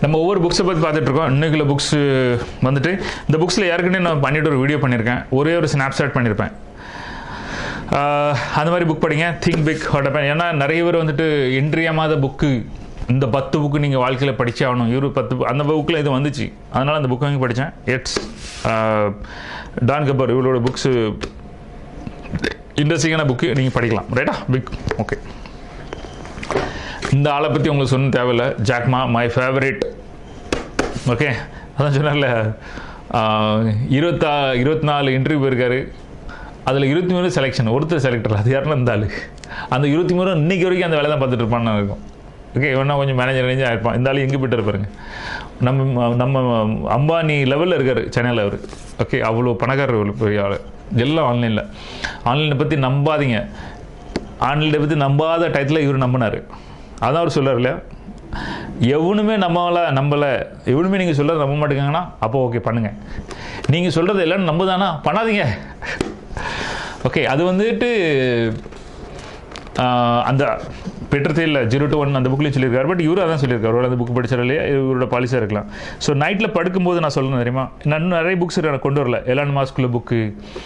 நம்ம ஒவ்வொரு புக்ஸை பற்றி பார்த்துட்டு இருக்கோம் இன்னைக்குள்ள புக்ஸ் வந்துட்டு இந்த புக்ஸில் ஏற்கனவே நான் பண்ணிட்டு ஒரு வீடியோ பண்ணியிருக்கேன் ஒரே ஒரு ஸ்னாப்ஷாட் பண்ணியிருப்பேன் ஆஹ் அந்த மாதிரி புக் படிங்க திங்க் பிக் ஹோட்டப்பேன் ஏன்னா நிறைய பேர் வந்துட்டு இன்றியமாத புக்கு இந்த பத்து புக்கு நீங்கள் வாழ்க்கையில் படிச்சே ஆகணும் இவரு பத்து book- அந்த புக்கில் இது வந்துச்சு அதனால் அந்த புக் வாங்கி படித்தேன் எட்ஸ் டான் கபர் இவரோட புக்ஸு இன்ட்ரெஸ்டிங்கான புக்கு நீங்கள் படிக்கலாம் ரைட்டா பிக் ஓகே இந்த ஆளை பற்றி உங்களுக்கு சொன்ன தேவையில்லை ஜாக்மா மை ஃபேவரட் ஓகே அதான் சொன்னார்ல இருபத்தா இருபத்தி நாலு இன்டர்வியூ போயிருக்காரு அதில் இருபத்தி மூணு செலெக்ஷன் ஒருத்தர் செலக்டர் அது யாருன்னா இந்த ஆளு அந்த இருபத்தி மூணு இன்னைக்கு வரைக்கும் அந்த வேலை தான் பார்த்துட்டு இருப்பான்னு இருக்கும் ஓகே வேணா கொஞ்சம் மேனேஜர் ரேஞ்சாக இருப்பான் இந்த ஆள் எங்கே போயிட்டு இருப்பாருங்க நம்ம நம்ம அம்பானி லெவலில் இருக்கார் சென்னையில் அவர் ஓகே அவ்வளோ பணக்காரர் இவ்வளோ பெரிய ஆள் எல்லாம் ஆன்லைனில் ஆன்லைனை பற்றி நம்பாதீங்க ஆன்லைனை பற்றி நம்பாத டயத்தில் இவர் நம்பினார் அதான் அவர் சொல்றாரு இல்லையா எவனுமே நம்மள நம்பலை எவனுமே நீங்கள் சொல்கிறத நம்ப மாட்டேங்கன்னா அப்போ ஓகே பண்ணுங்க நீங்கள் சொல்கிறது எல்லாம் நம்புதானா பண்ணாதீங்க ஓகே அது வந்துட்டு ஆஹ், அந்த பெற்றத்தில் ஜீரோ டு ஒன் அந்த புக்லேயும் சொல்லியிருக்காரு பட் இவரு அதான் சொல்லியிருக்காரு ஒரு அந்த புக் படிச்சாரு இல்லையா இவரோட பாலிசியாக இருக்கலாம் ஸோ நைட்டில் படுக்கும்போது நான் சொல்லணும் தெரியுமா நான் இன்னும் நிறைய புக்ஸ் நான் கொண்டு வரல எலான் மாஸ்குள்ள book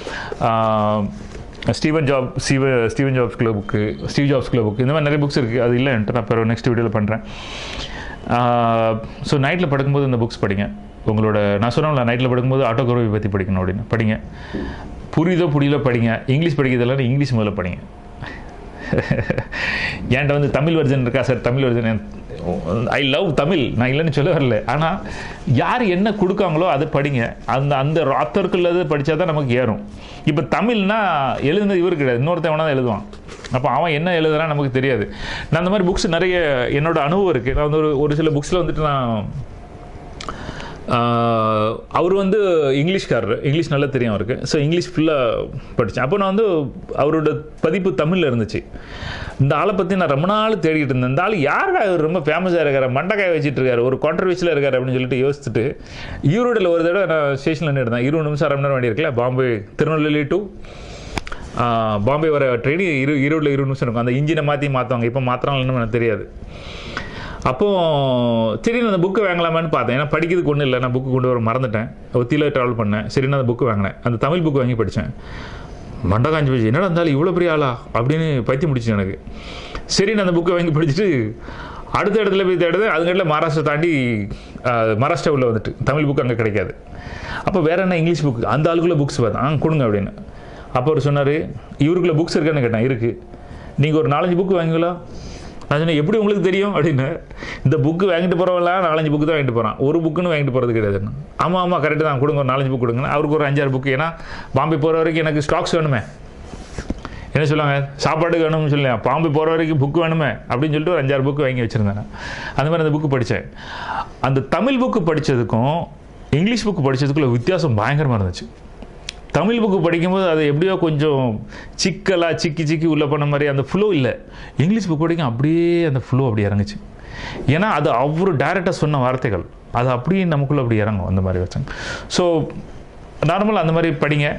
Steven Job Steve Steven ஜாப்ஸ்குள்ள புக்கு ஸ்டீவ் ஜாப்ஸ்குள்ள புக்கு இந்த மாதிரி நிறைய புக்ஸ் இருக்குது அது இல்லை என்கிட்ட நான் பிறகு நெக்ஸ்ட் வீடியோவில் பண்ணுறேன் ஸோ நைட்டில் படுக்கும்போது இந்த புக்ஸ் படிங்க உங்களோட நான் சொன்னேன்ல நைட்டில் படுக்கும்போது ஆட்டோகிராஃபி பற்றி படிக்கணும் அப்படின்னு படிங்க புரியுதோ புரியலோ படிங்க இங்கிலீஷ் படிக்கிறதெல்லாம் இங்கிலீஷ் முதல்ல படிங்க என்கிட்ட வந்து தமிழ் வெர்ஜன் இருக்கா sir Tamil version I love Tamil நான் இல்லைன்னு சொல்ல வரல ஆனால் யார் என்ன கொடுக்காங்களோ அதை படிங்க அந்த அந்த ஆத்தருக்குள்ளது படித்தா தான் நமக்கு ஏறும் இப்போ தமிழ்னா எழுதுனது இவர் கிடையாது இன்னொருத்தன் வேணா தான் எழுதுவான் அப்போ அவன் என்ன எழுதுறான் நமக்கு தெரியாது நான் அந்த மாதிரி புக்ஸ் நிறைய என்னோட அனுபவம் இருக்குது நான் வந்து ஒரு ஒரு சில புக்ஸில் வந்துட்டு நான் ஆஹ் அவர் வந்து இங்கிலீஷ்காரர் இங்கிலீஷ் நல்லா தெரியும் அவருக்கு ஸோ இங்கிலீஷ் ஃபுல்லாக படித்தேன் அப்போ நான் வந்து அவரோட பதிப்பு தமிழில் இருந்துச்சு இந்த ஆளை பற்றி நான் ரொம்ப நாள் தேடிட்டு இருந்தேன் இந்த ஆள் யாருடா இவர் ரொம்ப ஃபேமஸாக இருக்காரு மண்டக்காய் வச்சுட்டு இருக்காரு ஒரு கான்ட்ரவர்சியில் இருக்காரு அப்படின்னு சொல்லிட்டு யோசிச்சுட்டு ஈரோடில் ஒரு தடவை நான் ஸ்டேஷனில் நின்றுதான் இருபது நிமிஷம் அரை மணி நேரம் வேண்டி இருக்குல்ல பாம்பே திருநெல்வேலி டு பாம்பே வர ட்ரெயின் இரு ஈரோடில் இருபது நிமிஷம் இருக்கும் அந்த இன்ஜினை மாற்றி மாற்றுவாங்க இப்போ மாத்திராங்கன்னு எனக்கு தெரியாது அப்போ திடீர்னு அந்த புக்கு வாங்கலாமான்னு பார்த்தேன் ஏன்னா படிக்கிறதுக்கு ஒன்றும் இல்லை நான் புக்கு கொண்டு வர மறந்துட்டேன் ஒத்தியில் ட்ராவல் பண்ணேன் சரி நான் அந்த புக்கு வாங்கினேன் அந்த தமிழ் புக்கு வாங்கி படித்தேன் மண்டை காஞ்சி போச்சு என்னடா இருந்தாலும் இவ்வளோ பெரிய ஆளா அப்படின்னு பைத்தியம் முடிச்சு எனக்கு சரி நான் அந்த புக்கை வாங்கி படிச்சுட்டு அடுத்த இடத்துல போய் தேடுது அதுங்கட்டில் மகாராஷ்டிரா தாண்டி ஆஹ், மகாராஷ்டிரா உள்ள வந்துட்டு தமிழ் புக்கு அங்கே கிடைக்காது அப்போ வேற என்ன இங்கிலீஷ் புக் அந்த ஆளுக்குள்ள புக்ஸ் பார்த்தேன் ஆ கொடுங்க அப்படின்னு அப்போ அவர் சொன்னார் இவருக்குள்ள புக்ஸ் இருக்கான்னு கேட்டேன் இருக்குது நீங்கள் ஒரு நாலஞ்சு புக்கு வாங்கிங்களா நான் சொன்னேன் எப்படி உங்களுக்கு தெரியும் அப்படின்னு இந்த புக்கு வாங்கிட்டு போகிறவங்களாம் நாலஞ்சு புக்கு தான் வாங்கிட்டு போகிறான் ஒரு புக்குன்னு வாங்கிட்டு போகிறது கிடையாதுன்னு ஆமாம் ஆமாம் கரெக்டு தான் கொடுங்க ஒரு நாலஞ்சு புக் கொடுங்க அவருக்கு ஒரு அஞ்சாறு புக்கு ஏன்னா பாம்பே போகிற வரைக்கும் எனக்கு ஸ்டாக்ஸ் வேணுமே என்ன சொல்லுவாங்க சாப்பாடு வேணும்னு சொல்லி பாம்பு போகிற வரைக்கும் புக்கு வேணுமே அப்படின்னு சொல்லிட்டு ஒரு அஞ்சாறு புக்கு வாங்கி வச்சுருந்தேன் அந்த மாதிரி அந்த புக்கு படித்தேன் அந்த தமிழ் புக்கு படித்ததுக்கும் இங்கிலீஷ் புக்கு படித்ததுக்குள்ள வித்தியாசம் பயங்கரமாக இருந்துச்சு தமிழ் புக்கு படிக்கும்போது அது எப்படியோ கொஞ்சம் சிக்கலாக சிக்கி சிக்கி உள்ளே பண்ண மாதிரி அந்த ஃப்ளோ இல்லை இங்கிலீஷ் புக் படிக்கும் அப்படியே அந்த ஃப்ளோ அப்படி இறங்குச்சு ஏன்னா அது அவரு டேரெக்டாக சொன்ன வார்த்தைகள் அது அப்படியே நமக்குள்ளே அப்படி இறங்கும் அந்த மாதிரி வச்சாங்க ஸோ நார்மலாக அந்த மாதிரி படிங்க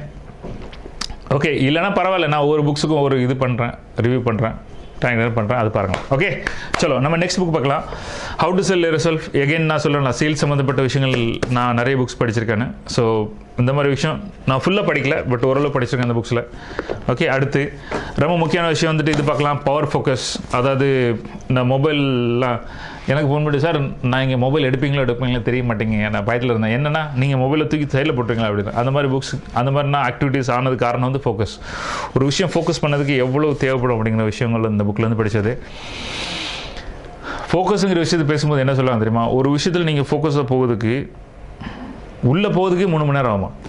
ஓகே இல்லைனா பரவாயில்ல நான் ஒவ்வொரு புக்ஸுக்கும் ஒரு இது பண்ணுறேன் ரிவ்யூ பண்ணுறேன் டைம் பண்ணுறேன் அது பாருங்கள் ஓகே சலோ நம்ம நெக்ஸ்ட் புக் பார்க்கலாம் how to sell yourself again நான் சொல்கிறேன் நான் சேல்ஸ் சம்மந்தப்பட்ட விஷயங்கள் நான் நிறைய புக்ஸ் படிச்சிருக்கேன் ஸோ இந்த மாதிரி விஷயம் நான் ஃபுல்லாக படிக்கல பட் ஓரளவு படிச்சிருக்கேன் அந்த புக்ஸில் ஓகே அடுத்து ரொம்ப முக்கியமான விஷயம் வந்துட்டு இது பார்க்கலாம் பவர் ஃபோக்கஸ் அதாவது இந்த மொபைல்லாம் எனக்கு ஃபோன் பண்ணி சார் நான் இங்கே மொபைல் எடுப்பீங்களோ எடுப்பீங்களோ தெரிய மாட்டேங்க நான் பயத்தில் இருந்தேன் என்னன்னா நீங்கள் மொபைலை தூக்கி சைடில் போட்டுருங்களா அப்படின்னு அந்த மாதிரி புக்ஸ் அந்த மாதிரினா ஆக்டிவிட்டீஸ் ஆனது காரணம் வந்து ஃபோக்கஸ் ஒரு விஷயம் ஃபோக்கஸ் பண்ணதுக்கு எவ்வளோ தேவைப்படும் அப்படிங்கிற விஷயங்கள் இந்த புக்லேருந்து படித்தது ஃபோக்கஸுங்கிற விஷயத்தை பேசும்போது என்ன சொல்லுவாங்க தெரியுமா ஒரு விஷயத்தில் நீங்கள் ஃபோக்கஸாக போகிறதுக்கு உள்ளே போகிறதுக்கே மூணு மணி நேரம் ஆகும்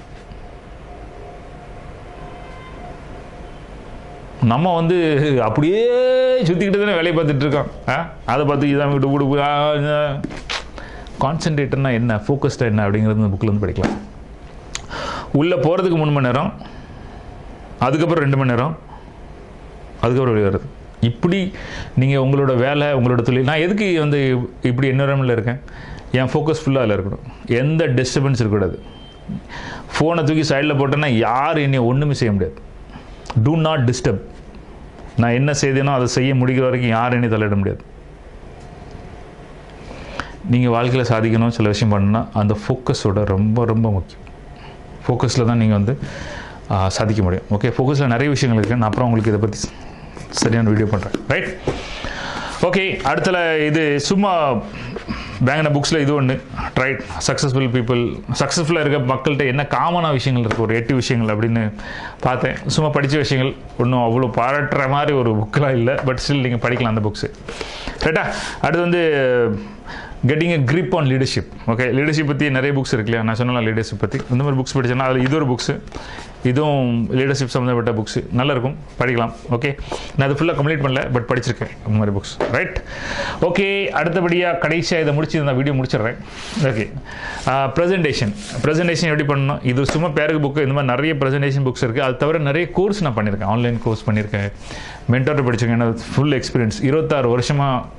நம்ம வந்து அப்படியே சுற்றிக்கிட்டு தானே வேலையை பார்த்துட்டு இருக்கோம் ஆ அதை பார்த்து இதான் விட்டு விடு கான்சன்ட்ரேட்டர்னா என்ன ஃபோக்கஸ்டாக என்ன அப்படிங்கிறது இந்த புக்கில் வந்து படிக்கலாம் உள்ளே போகிறதுக்கு மூணு மணி நேரம் அதுக்கப்புறம் ரெண்டு மணி நேரம் அதுக்கப்புறம் வெளியே வருது இப்படி நீங்கள் உங்களோட வேலை உங்களோட தொழில் நான் எதுக்கு வந்து இப்படி என்வரன்மெண்ட்டில் இருக்கேன் என் ஃபோக்கஸ் ஃபுல்லாக அதில் இருக்கணும் எந்த டிஸ்டர்பன்ஸ் இருக்கக்கூடாது ஃபோனை தூக்கி சைடில் போட்டேன்னா யார் என்னை ஒன்றுமே செய்ய முடியாது டூ நாட் டிஸ்டர்ப் நான் என்ன செய்தேனோ அதை செய்ய முடிக்கிற வரைக்கும் யார் என்னை தலையிட முடியாது நீங்கள் வாழ்க்கையில் சாதிக்கணும் சில விஷயம் பண்ணணும்னா அந்த ஃபோக்கஸோட ரொம்ப ரொம்ப முக்கியம் ஃபோக்கஸில் தான் நீங்கள் வந்து ஆ, சாதிக்க முடியும் ஓகே ஃபோக்கஸில் நிறைய விஷயங்கள் இருக்குது நான் அப்புறம் உங்களுக்கு இதை பற்றி சரியான வீடியோ பண்ணுறேன் ரைட் ஓகே அடுத்தல இது சும்மா பேங்கின புக்ஸில் இது ஒன்று ரைட் சக்ஸஸ்ஃபுல் பீப்புள் சக்ஸஸ்ஃபுல்லாக இருக்க மக்கள்கிட்ட என்ன காமனாக விஷயங்கள் இருக்குது ஒரு எட்டு விஷயங்கள் அப்படின்னு பார்த்தேன் சும்மா படித்த விஷயங்கள் ஒன்றும் அவ்வளோ பாராட்டுற மாதிரி ஒரு புக்கெலாம் இல்லை பட் ஸ்டில் நீங்கள் படிக்கலாம் அந்த புக்ஸு ரைட்டா அடுத்து வந்து getting a grip on leadership okay leadership பற்றி நிறைய புக்ஸ் இருக்கு இல்லையா நான் சொன்னல லீடர்ஷிப் பற்றி இந்த மாதிரி புக்ஸ் படிச்சேன்னா அதில் இது ஒரு புக்ஸு இதுவும் லீடர்ஷிப் சம்மந்தப்பட்ட புக்ஸ் நல்லா இருக்கும் படிக்கலாம் ஓகே நான் அது ஃபுல்லாக கம்ப்ளீட் பண்ணல பட் படிச்சிருக்கேன் இந்த மாதிரி புக்ஸ் ரைட் ஓகே அடுத்தபடியாக கடைசியாக இதை முடிச்சு நான் வீடியோ முடிச்சிடுறேன் ஓகே ப்ரெசன்டேஷன் ப்ரெசன்டேஷன் எப்படி பண்ணணும் இது சும்மா பேருக்கு புக்கு இந்த மாதிரி நிறைய ப்ரெசன்டேஷன் புக்ஸ் இருக்குது அது தவிர நிறைய கோர்ஸ் நான் பண்ணியிருக்கேன் ஆன்லைன் கோர்ஸ் பண்ணியிருக்கேன் மென்டர் படிச்சிருக்கேன் எனக்கு ஃபுல் எக்ஸ்பீரியன்ஸ் இருபத்தாறு வருஷமாக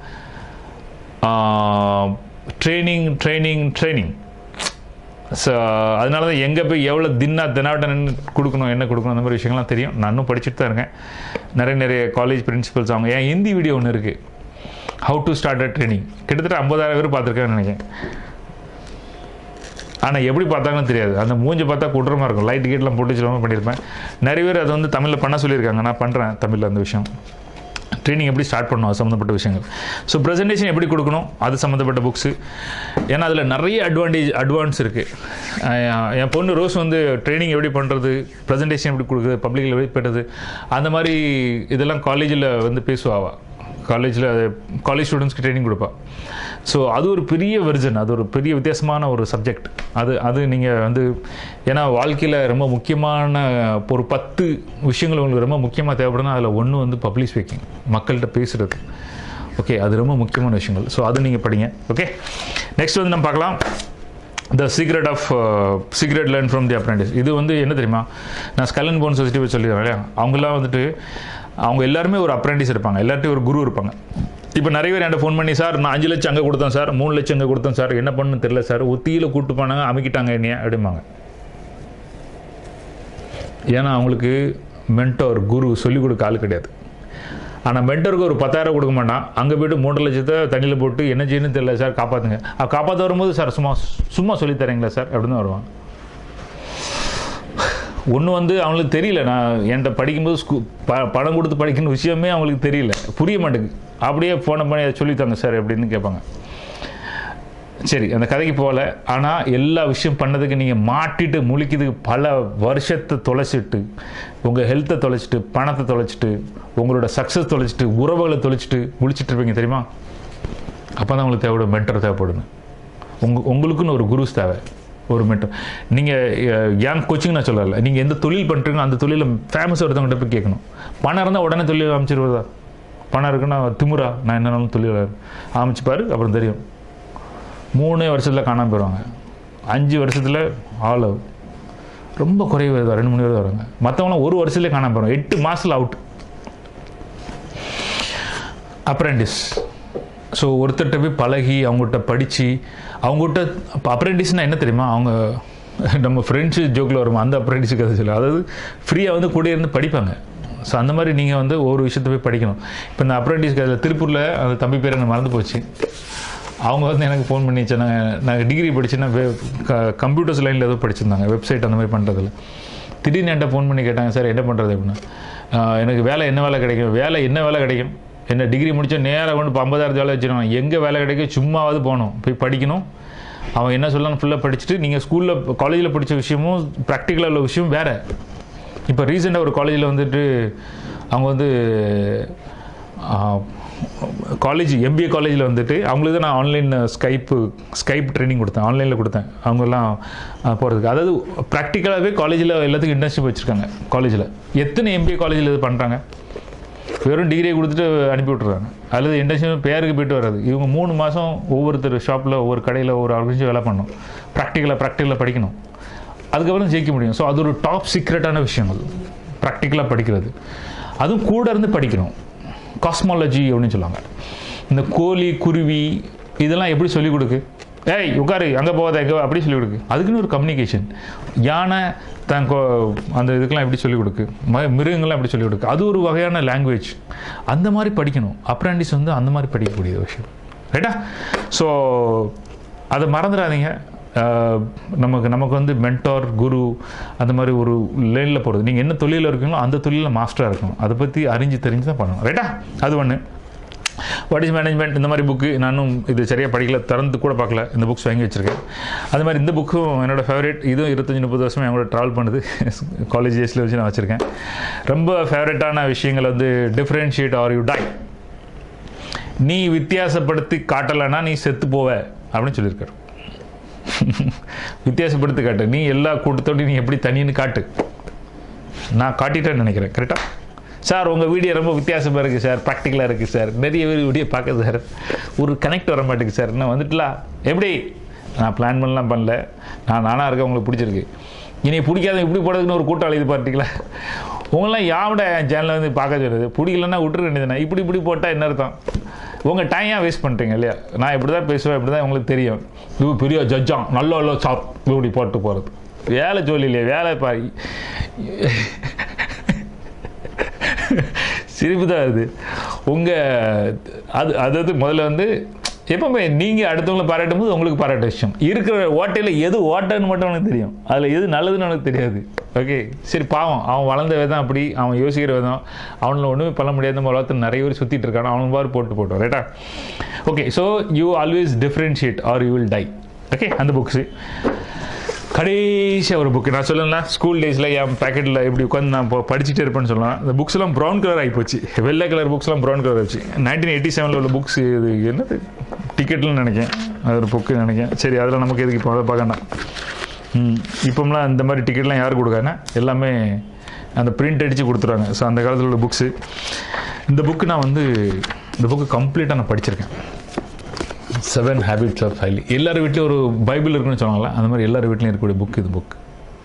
ட்ரைனிங் ட்ரைனிங் ட்ரைனிங் ஸோ அதனால தான் எங்கே போய் எவ்வளோ தின்னா தினாவட்டன் கொடுக்கணும் என்ன கொடுக்கணும் அந்த மாதிரி விஷயங்கள்லாம் தெரியும் நான் இன்னும் படிச்சுட்டு தான் இருக்கேன் நிறைய நிறைய காலேஜ் பிரின்சிபல்ஸ் அவங்க ஏன் ஹிந்தி வீடியோ ஒன்று இருக்குது how to start a training கிட்டத்தட்ட ஐம்பதாயிரம் பேர் பார்த்துருக்கேன்னு நினைக்கிறேன் ஆனால் எப்படி பார்த்தாங்கன்னு தெரியாது அந்த மூஞ்சி பார்த்தா குற்றமாக இருக்கும் லைட் கேட்லாம் போட்டு சொல்லாமல் பண்ணியிருப்பேன் நிறைய பேர் அதை வந்து தமிழில் பண்ண சொல்லியிருக்காங்க நான் பண்ணுறேன் தமிழில் அந்த விஷயம் ட்ரைனிங் எப்படி ஸ்டார்ட் பண்ணணும் அது சம்மந்தப்பட்ட விஷயங்கள் ஸோ ப்ரெசன்டேஷன் எப்படி கொடுக்கணும் அது சம்மந்தப்பட்ட புக்ஸு ஏன்னா அதில் நிறைய அட்வான்டேஜ் அட்வான்ஸ் இருக்குது என் பொண்ணு ரோஸ் வந்து ட்ரைனிங் எப்படி பண்ணுறது ப்ரெசன்டேஷன் எப்படி கொடுக்குறது பப்ளிக்கில் எப்படி பெறுறது அந்த மாதிரி இதெல்லாம் காலேஜில் வந்து பேசுவாவா காலேஜில் காலேஜ் ஸ்டூடெண்ட்ஸ்க்கு ட்ரைனிங் கொடுப்பா ஸோ அது ஒரு பெரிய வெர்ஜன் அது ஒரு பெரிய வித்தியாசமான ஒரு சப்ஜெக்ட் அது அது நீங்கள் வந்து ஏன்னா வாழ்க்கையில் ரொம்ப முக்கியமான ஒரு பத்து விஷயங்கள் உங்களுக்கு ரொம்ப முக்கியமாக தேவைப்படுதுன்னா அதில் ஒன்று வந்து பப்ளிக் ஸ்பீக்கிங் மக்கள்கிட்ட பேசுகிறது ஓகே அது ரொம்ப முக்கியமான விஷயங்கள் ஸோ அது நீங்கள் படிங்க ஓகே நெக்ஸ்ட் வந்து நம்ம பார்க்கலாம் the secret of secret learn from the apprentice இது வந்து என்ன தெரியுமா நான் ஸ்கல் அண்ட் போன் சொசைட்டி பற்றி சொல்லிடுறேன் இல்லையா அவங்கெல்லாம் வந்துட்டு அவங்க எல்லாருமே ஒரு அப்ரெண்டிஸ் இருப்பாங்க எல்லார்ட்டையும் ஒரு குரு இருப்பாங்க இப்போ நிறைய பேர் என்கிட்ட ஃபோன் பண்ணி சார் நான் அஞ்சு லட்சம் அங்கே கொடுத்தேன் சார் மூணு லட்சம் அங்கே கொடுத்தேன் சார் என்ன பண்ணுன்னு தெரியல சார் ஒத்தியில் கூப்பிட்டு போனாங்க அமைக்கிட்டாங்க என்னைய அப்படிம்பாங்க ஏன்னா அவங்களுக்கு மென்டோர் குரு சொல்லிக் கொடுக்க ஆள் கிடையாது ஆனால் மென்டருக்கு ஒரு பத்தாயிரம் கொடுக்க மாட்டான் அங்கே போய்ட்டு மூன்றரை லட்சத்தை தண்ணியில் போட்டு என்ன செய்யணும்னு தெரியல சார் காப்பாற்றுங்க காப்பாற்ற வரும்போது சார் சும்மா சும்மா சொல்லித் தரீங்களா சார் அப்படின்னு தான் வருவான் ஒன்று வந்து அவங்களுக்கு தெரியல நான் என்கிட்ட படிக்கும்போது ஸ்கூ ப பணம் கொடுத்து படிக்கணும் விஷயமே அவங்களுக்கு தெரியல புரிய மாட்டேங்குது அப்படியே ஃபோனை பண்ணி அதை சொல்லித்தாங்க சார் அப்படின்னு கேட்பாங்க சரி அந்த கதைக்கு போகல ஆனால் எல்லா விஷயம் பண்ணதுக்கு நீங்கள் மாட்டிட்டு முழிக்கிறதுக்கு பல வருஷத்தை தொலைச்சிட்டு உங்கள் ஹெல்த்தை தொலைச்சிட்டு பணத்தை தொலைச்சிட்டு உங்களோட சக்ஸஸ் தொலைச்சிட்டு உறவுகளை தொலைச்சிட்டு முழிச்சிட்டு இருப்பீங்க தெரியுமா அப்போ தான் உங்களுக்கு தேவைப்படும் மென்டர் தேவைப்படுங்க உங்க உங்களுக்குன்னு ஒரு குருஸ் தேவை ஒரு மென்டர் நீங்கள் ஏன் கோச்சிங் நான் சொல்லலை நீங்கள் எந்த தொழில் பண்ணுறீங்களோ அந்த தொழிலில் ஃபேமஸ் ஒருத்தவங்கள்ட்ட போய் கேட்கணும் பணம் இருந்தால் உடனே தொழில் அமைச்சிருவதா பணம் இருக்குன்னா திமுறா நான் என்னன்னாலும் தொழில் ஆரம்பிச்சுப்பாரு அப்புறம் தெரியும் மூணே வருஷத்தில் காணாமல் போயிடுவாங்க அஞ்சு வருஷத்தில் ஆள் ரொம்ப குறைவு வருது ரெண்டு மூணு பேர் வராங்க மற்றவங்களாம் ஒரு வருஷத்துலேயே காணாமல் போயிடும் எட்டு மாதத்தில் அவுட் அப்ரெண்டிஸ் ஸோ ஒருத்தர்கிட்ட போய் பழகி அவங்ககிட்ட படித்து அவங்ககிட்ட இப்போ அப்ரெண்டிஸ்னால் என்ன தெரியுமா அவங்க நம்ம ஃப்ரெண்ட்ஸு ஜோக்கில் வரும் அந்த அப்ரெண்டிஸ் கதை சொல்ல அதாவது ஃப்ரீயாக வந்து கூட இருந்து படிப்பாங்க ஸோ அந்த மாதிரி நீங்கள் வந்து ஒவ்வொரு விஷயத்தை போய் படிக்கணும் இப்போ இந்த அப்ரெண்டிஸ் கதையில் திருப்பூரில் அந்த தம்பி பேர் எனக்கு மறந்து போச்சு அவங்க வந்து எனக்கு ஃபோன் பண்ணி சொன்னாங்க நாங்கள் டிகிரி படிச்சுன்னா வெ கம்ப்யூட்டர்ஸ் லைனில் ஏதோ படிச்சிருந்தாங்க வெப்சைட் அந்த மாதிரி பண்ணுறதுல திடீர்னு என்கிட்ட ஃபோன் பண்ணி கேட்டாங்க சார் என்ன பண்ணுறது அப்படின்னா "ஆஹ், எனக்கு வேலை என்ன வேலை கிடைக்கும் வேலை என்ன வேலை கிடைக்கும் என்ன டிகிரி முடிச்சா நேராக கொண்டு இப்போ ஐம்பதாயிரத்து வேலை வச்சுருவாங்க எங்கே வேலை கிடைக்கும் சும்மாவது போகணும் போய் படிக்கணும் அவன் என்ன சொல்லலாம் ஃபுல்லாக படிச்சுட்டு நீங்கள் ஸ்கூலில் காலேஜில் படித்த விஷயமும் ப்ராக்டிக்கலாக உள்ள விஷயம் வேறு இப்போ ரீசெண்டாக ஒரு காலேஜில் வந்துட்டு அவங்க வந்து காலேஜ் எம்பிஏ காலேஜில் வந்துட்டு அவங்களுக்கு தான் நான் ஆன்லைன் ஸ்கைப்பு ஸ்கைப் ட்ரைனிங் கொடுத்தேன் ஆன்லைனில் கொடுத்தேன் அவங்கெல்லாம் போகிறதுக்கு அதாவது ப்ராக்டிக்கலாகவே காலேஜில் எல்லாத்துக்கும் இன்டர்ன்ஷிப் வச்சுருக்காங்க காலேஜில் எத்தனை எம்பிஏ காலேஜில் இது பண்ணுறாங்க வெறும் டிகிரியை கொடுத்துட்டு அனுப்பி விட்டுறாங்க அல்லது இன்டர்ன்ஷிப் பேருக்கு போயிட்டு வராது இவங்க மூணு மாதம் ஒவ்வொருத்தர் ஷாப்பில் ஒவ்வொரு கடையில் ஒவ்வொரு ஆர்கனைசேஷன் வேலை பண்ணணும் ப்ராக்டிக்கலாக ப்ராக்டிக்கலாக படிக்கணும் அதுக்கப்புறம் ஜெயிக்க முடியும் ஸோ அது ஒரு டாப் சீக்ரெட்டான விஷயங்கள் ப்ராக்டிக்கலாக படிக்கிறது அதுவும் கூட இருந்து படிக்கணும் காஸ்மாலஜி அப்படின்னு சொல்லுவாங்க இந்த கோழி குருவி இதெல்லாம் எப்படி சொல்லிக் கொடுக்கு ஏய் உட்காரு அங்கே போகாத எங்கே அப்படி சொல்லிக் கொடுக்கு அதுக்குன்னு ஒரு கம்யூனிகேஷன் யானை தன் கோ அந்த இதுக்கெல்லாம் எப்படி சொல்லிக் கொடுக்கு ம மிருகங்கள்லாம் எப்படி சொல்லிக் கொடுக்கு அது ஒரு வகையான லாங்குவேஜ் அந்த மாதிரி படிக்கணும் அப்ராண்டிஸ் வந்து அந்த மாதிரி படிக்கக்கூடிய விஷயம் ரைட்டா ஸோ அதை மறந்துடாதீங்க ஆஹ், நமக்கு நமக்கு வந்து மென்டார் குரு அந்த மாதிரி ஒரு லைனில் போகிறது நீங்கள் என்ன தொழிலில் இருக்கீங்களோ அந்த தொழிலில் மாஸ்டராக இருக்கணும் அதை பற்றி அறிஞ்சு தெரிஞ்சு தான் பண்ணணும் ரைட்டா அது ஒன்று வாட் இஸ் மேனேஜ்மெண்ட் இந்த மாதிரி புக்கு நானும் இது சரியாக படிக்கல திறந்து கூட பார்க்கல இந்த புக்ஸ் வாங்கி வச்சுருக்கேன் அது மாதிரி இந்த புக்கும் என்னோட ஃபேவரட் இதுவும் இருபத்தஞ்சி முப்பது வருஷம் என் கூட ட்ராவல் பண்ணுது காலேஜ் டேஸில் வச்சு நான் வச்சுருக்கேன் ரொம்ப ஃபேவரட்டான விஷயங்கள் வந்து டிஃப்ரென்ஷியேட் ஆர் யூ டை நீ வித்தியாசப்படுத்தி காட்டலைன்னா நீ செத்து போவ அப்படின்னு சொல்லியிருக்காரு வித்தியாசப்படுத்தி காட்டு நீ எல்லா கூட்டத்தோடையும் நீ எப்படி தனின்னு காட்டு நான் காட்டிட்டேன்னு நினைக்கிறேன் கரெக்டாக சார் உங்கள் வீடியோ ரொம்ப வித்தியாசமாக இருக்குது சார் ப்ராக்டிக்கலாக இருக்குது சார் நிறைய பேர் வீடியோ பார்க்குது சார் ஒரு கனெக்ட் வர மாட்டேங்குது சார் இன்னும் வந்துட்டுலாம் எப்படி நான் பிளான் பண்ணலாம் பண்ணல நான் நானாக இருக்கேன் உங்களுக்கு பிடிச்சிருக்கு இனி பிடிக்காத இப்படி போடுறதுன்னு ஒரு கூட்டம் அழைது பார்த்தீங்களா உங்களாம் யாவோட என் சேனலை வந்து பார்க்க சொல்லுது பிடிக்கலன்னா விட்டுற வேண்டியதுனா இப்படி இப்படி போட்டால் என்ன அர்த்தம் உங்கள் டைம் ஏன் வேஸ்ட் பண்ணிட்டீங்க இல்லையா நான் இப்படி தான் பேசுவேன் இப்படி தான் உங்களுக்கு தெரியும் இது பெரிய ஜட்ஜாம் நல்ல நல்ல சாப் இப்படி போட்டு போகிறது வேலை சொல்லி இல்லையா வேலை பா சிரிப்பு தான் அது உங்கள் அது அதாவது முதல்ல வந்து எப்பவுமே நீங்கள் அடுத்தவங்களை பாராட்டும் போது உங்களுக்கு பாராட்ட விஷயம் இருக்கிற ஓட்டையில் எது ஓட்டன்னு மட்டும் உனக்கு தெரியும் அதில் எது நல்லதுன்னு உனக்கு தெரியாது ஓகே சரி பாவம் அவன் வளர்ந்த விதம் அப்படி அவன் யோசிக்கிற விதம் அவனில் ஒன்றுமே பண்ண முடியாத நம்ம உலகத்தில் நிறைய பேர் சுற்றிட்டு இருக்கான் அவன் பாரு போட்டு போட்டோம் ரைட்டா okay so you always differentiate are you will die okay அந்த புக்ஸு கடைசியாக ஒரு புக்கு நான் சொல்லல ஸ்கூல் டேஸில் என் பேக்கெட்டில் இப்படி உட்காந்து நான் இப்போ படிச்சுட்டே இருப்பேன்னு சொல்லலாம் இந்த புக்ஸ் எல்லாம் ப்ரௌன் கலர் ஆகி போச்சு வெள்ளை கலர் புக்ஸ்லாம் ப்ரௌன் கலர் ஆச்சு நைன்டீன் எயிட்டி செவனில் உள்ள புக்ஸ் இது என்னது டிக்கெட்னு நினைக்கிறேன் அது ஒரு புக்கு நினைக்கிறேன் சரி அதில் நமக்கு எதுக்கு இப்போ அதை பார்க்கணும் ம் இப்போம்லாம் இந்த மாதிரி டிக்கெட்லாம் யார் கொடுக்காங்க எல்லாமே அந்த பிரிண்ட் அடித்து கொடுத்துருவாங்க ஸோ அந்த காலத்தில் உள்ள புக்ஸு இந்த புக்கு நான் வந்து இந்த புக்கு கம்ப்ளீட்டாக நான் படிச்சிருக்கேன் செவன் ஹேபிட்ஸ் ஆஃப் ஹைலி எல்லார் வீட்லேயும் ஒரு பைபிள் இருக்குன்னு சொன்னாங்களா அந்த மாதிரி எல்லார் வீட்லையும் இருக்கக்கூடிய புக் இது புக்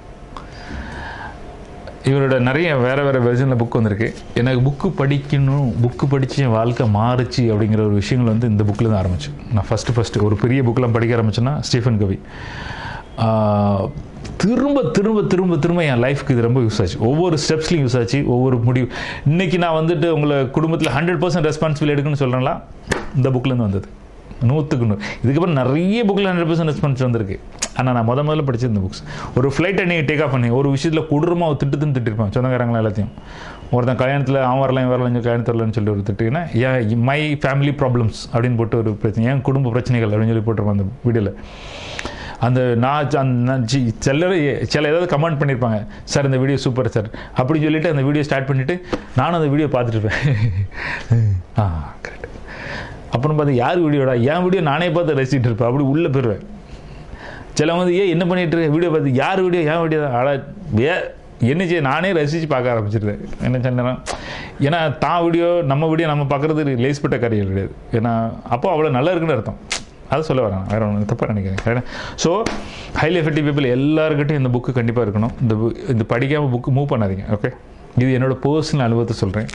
இவரோட நிறைய வேறு வேறு வெர்ஷனில் புக் வந்திருக்கு எனக்கு புக்கு படிக்கணும் புக்கு படித்து என் வாழ்க்கை மாறுச்சு அப்படிங்கிற ஒரு விஷயங்கள் வந்து இந்த புக்கில் தான் ஆரம்பிச்சு நான் ஃபஸ்ட்டு ஃபஸ்ட்டு ஒரு பெரிய புக்கெலாம் படிக்க ஆரம்பிச்சேன்னா ஸ்டீஃபன் கவி ஆஹ், திரும்ப திரும்ப திரும்ப திரும்ப என் லைஃப்க்கு இது ரொம்ப யூஸ் ஆச்சு ஒவ்வொரு ஸ்டெப்ஸ்லையும் யூஸ் ஆச்சு ஒவ்வொரு முடிவு இன்னைக்கு நான் வந்துட்டு உங்களை குடும்பத்தில் ஹண்ட்ரட் பர்சன்ட் ரெஸ்பான்சிபிள் எடுக்கணும்னு சொல்கிறேன்ல இந்த புக்லேருந்து வந்தது நூற்றுக்கு நூறு இதுக்கப்புறம் நிறைய புக்கில் ஹண்ட்ரட் பர்சன்ட் ரெஸ்பான்ஸ் வந்திருக்கு ஆனால் நான் முத முதல்ல படிச்சது இந்த புக்ஸ் ஒரு ஃப்ளைட்டை நீங்கள் டேக் ஆஃப் பண்ணி ஒரு விஷயத்தில் கொடூரமாக ஒரு திட்டு தின்னு திட்டிருப்பேன் சொந்தக்காரங்களா எல்லாத்தையும் ஒருத்தன் கல்யாணத்தில் அவன் வரலாம் இவன் வரலாம் கல்யாணத்தில் வரலன்னு சொல்லி ஒரு திட்டுனா ஏன் மை ஃபேமிலி ப்ராப்ளம்ஸ் அப்படின்னு போட்டு ஒரு பிரச்சனை ஏன் குடும்ப பிரச்சனைகள் அப்படின்னு சொல்லி போட்டிருப்பான் அந்த வீடியோவில் அந்த நான் ச- அந்த நான் சி- சிலர் சில ஏதாவது கமெண்ட் பண்ணியிருப்பாங்க சார் இந்த வீடியோ சூப்பர் சார் அப்படி சொல்லிட்டு அந்த வீடியோ ஸ்டார்ட் பண்ணிவிட்டு நானும் அந்த வீடியோ பார்த்துட்டு இருப்பேன் ஆ கரெக்ட் அப்புறம் பார்த்து யார் வீடியோடா என் வீடியோ நானே பார்த்து ரசிச்சுட்டு இருப்பேன் அப்படி உள்ளே போயிடுவேன் சிலவங்க வந்து ஏன் என்ன பண்ணிட்டு இருக்க வீடியோ பார்த்து யார் வீடியோ என் வீடியோ தான் அட ஏ என்ன செய்ய நானே ரசித்து பார்க்க ஆரம்பிச்சிருந்தேன் என்ன சொன்னேன் ஏன்னா தான் வீடியோ நம்ம வீடியோ நம்ம பார்க்குறது லேஸ்பட்ட காரியம் கிடையாது ஏன்னா அப்போ அவ்வளோ நல்லா இருக்குன்னு அர்த்தம் அதை சொல்ல வரேன் வேற ஒன்று தப்பாக நினைக்கிறேன் ஸோ ஹைலி எஃபெக்டிவ் பீப்புள் எல்லாருக்கிட்டையும் இந்த புக்கு கண்டிப்பாக இருக்கணும் இந்த book- இந்த படிக்காமல் புக்கு மூவ் பண்ணாதீங்க ஓகே இது என்னோட பர்சனல் அனுபவத்தை சொல்கிறேன்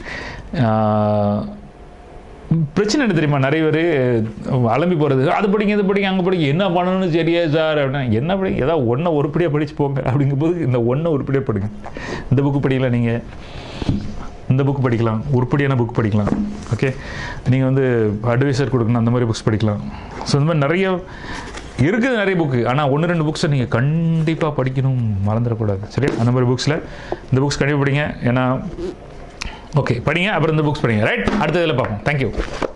பிரச்சனை என்ன தெரியுமா நிறைய பேர் அலம்பி போகிறது அது படிங்க இது படிங்க அங்கே படிங்க என்ன பண்ணணும்னு சரியா சார் அப்படின்னா என்ன படிங்க ஏதாவது ஒன்றை உருப்படியாக படிச்சு போங்க அப்படிங்கும்போது இந்த ஒன்றை உருப்படியாக படிங்க இந்த புக்கு படிக்கலாம் நீங்கள் இந்த புக் படிக்கலாம் உருப்படியான புக் படிக்கலாம் ஓகே நீங்கள் வந்து அட்வைசர் கொடுக்கணும் அந்த மாதிரி புக்ஸ் படிக்கலாம் ஸோ இந்த மாதிரி நிறைய இருக்குது நிறைய புக்கு ஆனால் ஒன்று ரெண்டு புக்ஸை நீங்கள் கண்டிப்பாக படிக்கணும் மறந்துடக்கூடாது சரியா அந்த மாதிரி புக்ஸில் இந்த புக்ஸ் கண்டிப்பாக படிங்க ஏன்னா ஓகே படிங்க அப்புறம் இந்த புக்ஸ் படிங்க ரைட் அடுத்த இதில் பார்ப்போம் தேங்க்யூ